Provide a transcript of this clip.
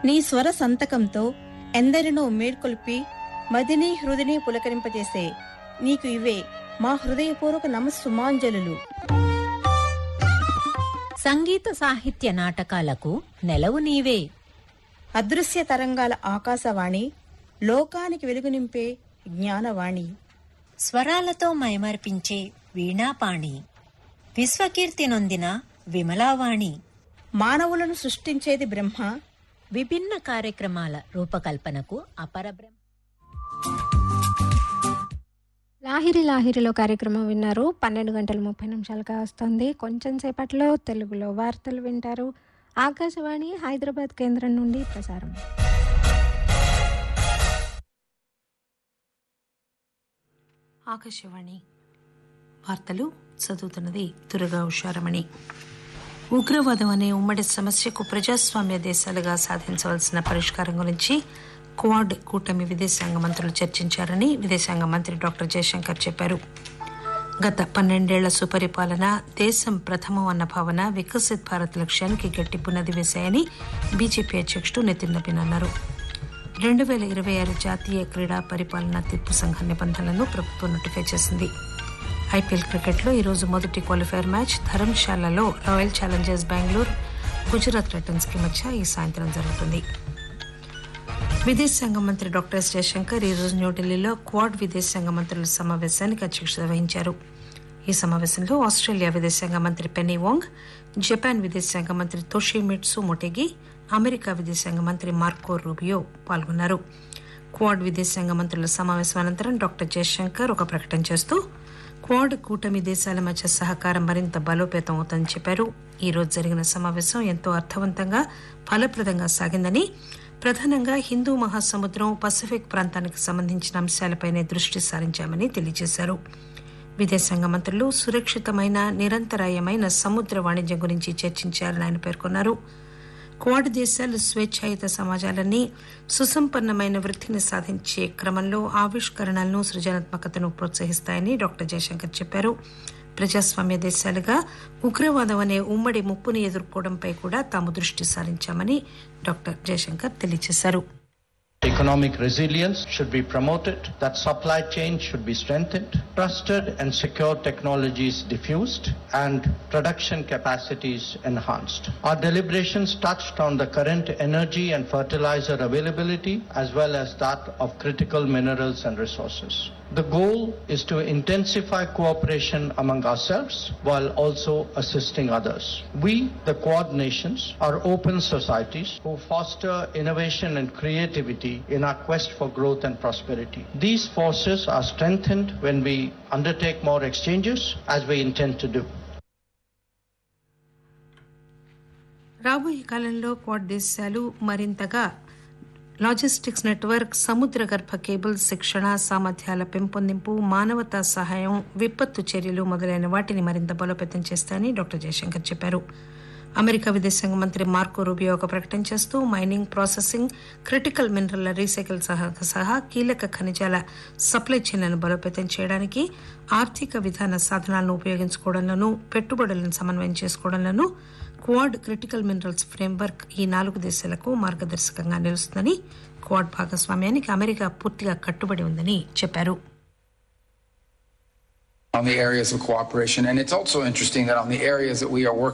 నీ స్వర సంతకంతో ఎందరినో మేల్కొల్పి మదిని హృదయని పులకరింపజేసే నీకు ఇవే మా హృదయపూర్వక నమస్సుమాంజలు సంగీత సాహిత్య నాటకాలకు నెలవు నీవే అదృశ్య తరంగాల ఆకాశవాణి లోకానికి వెలుగు నింపే జ్ఞానవాణి స్వరాలతో మైమర్పించే వీణాపాణి విశ్వకీర్తి నొందిన విమలావాణి మానవులను సృష్టించేది బ్రహ్మ విభిన్న కార్యక్రమాల రూపకల్పనకు అపరబ్రహ్మ లాహిరి లాహిరిలో కార్యక్రమం విన్నారు పన్నెండు గంటల ముప్పై నిమిషాలుగా వస్తుంది కొంచెం సేపట్లో తెలుగులో వార్తలు వింటారు ఆకాశవాణి హైదరాబాద్ కేంద్రం నుండి ప్రసారం ఆకాశవాణి వార్తలు చదువుతున్నది దుర్గా ఉషారమణి ఉగ్రవాదం అనే ఉమ్మడి సమస్యకు ప్రజాస్వామ్య దేశాలుగా సాధించవలసిన పరిష్కారం గురించి క్వాడ్ కూటమి విదేశాంగ మంత్రులు చర్చించారని విదేశాంగ మంత్రి డాక్టర్ జయశంకర్ చెప్పారు గత పన్నెండేళ్ల సుపరిపాలన దేశం ప్రథమం అన్న భావన వికసిత్ భారత్ లక్ష్యానికి గట్టి పునాది వేశాయని బీజేపీ అధ్యక్షుడు నితిన్ నబీన్ అన్నారు రెండు వేల ఇరవై ఆరు జాతీయ క్రీడా పరిపాలనా తీర్పు సంఘ నిబంధనలను ప్రభుత్వం నోటిఫై చేసింది ఐపీఎల్ క్రికెట్లో ఈరోజు మొదటి క్వాలిఫైర్ మ్యాచ్ ధర్మశాలలో royal challengers Bengaluru Gujarat titans కి మధ్య ఈ సాయంత్రం జరుగుతుంది విదేశాంగ మంత్రి డాక్టర్ ఎస్ జయశంకర్ ఈరోజు న్యూఢిల్లీలో క్వాడ్ విదేశాంగ మంత్రుల సమావేశానికి అధ్యక్షత వహించారు ఈ సమావేశంలో ఆస్ట్రేలియా విదేశాంగ మంత్రి పెన్నీ వాంగ్ జపాన్ విదేశాంగ మంత్రి తోషిమిట్సు మొటెగి అమెరికా విదేశాంగ మంత్రి మార్కో రూబియో పాల్గొన్నారు క్వాడ్ విదేశాంగ మంత్రుల సమావేశం అనంతరం డాక్టర్ జయశంకర్ ఒక ప్రకటన చేస్తూ క్వాడ్ కూటమి దేశాల మధ్య సహకారం మరింత బలోపేతం అవుతుందని చెప్పారు ఈ రోజు జరిగిన సమావేశం ఎంతో అర్థవంతంగా ఫలప్రదంగా సాగిందని ప్రధానంగా హిందూ మహాసముద్రం పసిఫిక్ ప్రాంతానికి సంబంధించిన అంశాలపైనే దృష్టి సారించామని తెలియజేశారు విదేశాంగ మంత్రులు సురక్షితమైన నిరంతరాయమైన సముద్ర వాణిజ్యం గురించి చర్చించారని ఆయన పేర్కొన్నారు క్వాడ్ దేశాలు స్వేచ్ఛాయుత సమాజాలన్నీ సుసంపన్నమైన వృద్ధిని సాధించే క్రమంలో ఆవిష్కరణలను సృజనాత్మకతను ప్రోత్సహిస్తాయని డాక్టర్ జయశంకర్ చెప్పారు ప్రజాస్వామ్య దేశాలుగా ఉగ్రవాదం అనే ఉమ్మడి ముప్పుని ఎదుర్కోవడంపై కూడా తాము దృష్టి సారించామని డాక్టర్ జయశంకర్ తెలియజేశారు Economic resilience should be promoted, that supply chain should be strengthened, trusted and secure technologies diffused, and production capacities enhanced. Our deliberations touched on the current energy and fertilizer availability as well as that of critical minerals and resources. The goal is to intensify cooperation among ourselves while also assisting others. We, the Quad nations, are open societies who foster innovation and creativity in our quest for growth and prosperity. These forces are strengthened when we undertake more exchanges, as we intend to do. రాబోయే కాలంలో quad దేశాలు మరింతగా logistics network సముద్ర గర్భ cable శిక్షణ సామర్థ్యాల పెంపొందింపు మానవతా సహాయం విపత్తు చర్యలు మొదలైన వాటిని మరింత బలోపేతం చేస్తాయని డాక్టర్ జయశంకర్ చెప్పారు అమెరికా విదేశాంగ మంత్రి మార్కో రూబియో ఒక ప్రకటన చేస్తూ మైనింగ్ ప్రాసెసింగ్ క్రిటికల్ మినరల్ల రీసైకిల్ సహా సహా కీలక ఖనిజాల సప్లై చైన్లను బలోపేతం చేయడానికి ఆర్థిక విధాన సాధనాలను ఉపయోగించుకోవడంలోనూ పెట్టుబడులను సమన్వయం చేసుకోవడంలోనూ క్వాడ్ క్రిటికల్ మినరల్స్ ఫ్రేమ్వర్క్ ఈ నాలుగు దేశాలకు మార్గదర్శకంగా నిలుస్తుందని క్వాడ్ భాగస్వామ్యానికి అమెరికా పూర్తిగా కట్టుబడి ఉందని చెప్పారు on the areas of cooperation. And it's also interesting that on the areas that we are working